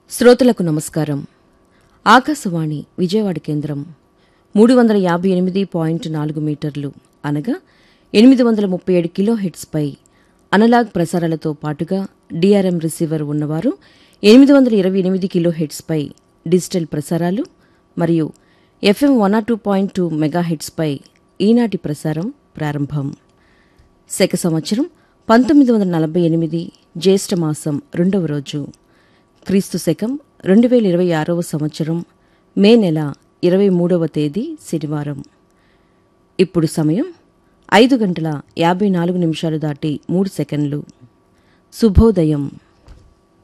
శ్రోతలకు నమస్కారం ఆకాశవాణి విజయవాడ కేంద్రం మూడు వందల యాభై ఎనిమిది పాయింట్ నాలుగు మీటర్లు అనగా ఎనిమిది వందల ముప్పై ఏడు కిలో హెడ్స్పై అనలాగ్ ప్రసారాలతో పాటుగా డిఆర్ఎం రిసీవర్ ఉన్నవారు ఎనిమిది వందల ఇరవై ఎనిమిది కిలో హెడ్స్పై డిజిటల్ ప్రసారాలు మరియు FM one or two point two mega హెడ్స్పై ఈనాటి ప్రసారం ప్రారంభం శక సంవత్సరం పంతొమ్మిది వందల నలభై ఎనిమిది జ్యేష్ఠ మాసం రెండవ రోజు క్రీస్తు శకం రెండు వేల ఇరవై ఆరవ సంవత్సరం మే నెల ఇరవై మూడవ తేదీ శనివారం ఇప్పుడు సమయం ఐదు గంటల యాభై నాలుగు నిమిషాలు దాటి మూడు సెకండ్లు శుభోదయం